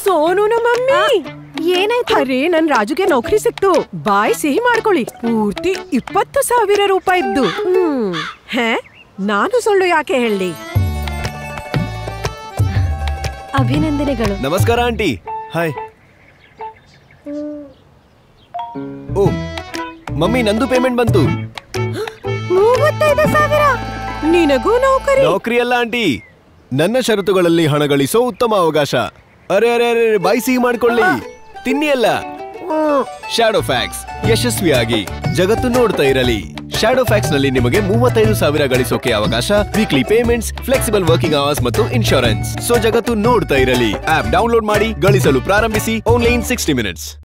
Sonu mummy ಏನಾಯ್ತು ಅರೆ ನನ್ ರಾಜುಗೆ ನೌಕರಿ ಸಿಕ್ತು ಬಾಯ್ ಸಿಹಿ ಮಾಡ್ಕೊಳ್ಳಿ ಪೂರ್ತಿ ಇಪ್ಪತ್ತು ಸಾವಿರ ರೂಪಾಯಿದ್ದು ಹ್ಮ್ ಹೇ ನಾನು ಸುಳ್ಳು ಯಾಕೆ ಹೇಳಿ ಅಭಿನಂದನೆಗಳು ನಮಸ್ಕಾರ ಆಂಟಿ ಹಾಯ್ ಓ ಮಮ್ಮಿ ನಂದು ಪೇಮೆಂಟ್ ಬಂತು ಮೂವತ್ತೈದು ಸಾವಿರ ನಿನಗೂ ನೌಕರಿ ನೌಕರಿ ಅಲ್ಲ ಆಂಟಿ ನನ್ನ ಷರತ್ತುಗಳಲ್ಲಿ ಹಣ ಗಳಿಸೋ ಉತ್ತಮ ಅವಕಾಶ ಅರೆ ಅರೆ ಅರೆ ಬಾಯಿ ಸಿಹಿ ಮಾಡ್ಕೊಳ್ಳಿ ತಿನ್ನಿ ಅಲ್ಲ ಶಾಡೋ ಫ್ಯಾಕ್ಸ್ ಯಶಸ್ವಿಯಾಗಿ ಜಗತ್ತು ನೋಡ್ತಾ ಇರಲಿ ಶಾಡೋ ಫ್ಯಾಕ್ಸ್ ನಲ್ಲಿ ನಿಮಗೆ ಮೂವತ್ತೈದು ಸಾವಿರ ಗಳಿಸೋಕೆ ಅವಕಾಶ weekly payments flexible working hours ಮತ್ತು ಇನ್ಶೂರೆನ್ಸ್ ಸೊ ಜಗತ್ತು ನೋಡ್ತಾ ಇರಲಿ ಆಪ್ ಡೌನ್ಲೋಡ್ ಮಾಡಿ ಗಳಿಸಲು ಪ್ರಾರಂಭಿಸಿ ಓನ್ಲಿ ಇನ್ ಸಿಕ್ಸ್ಟಿ ಮಿನಿಟ್ಸ್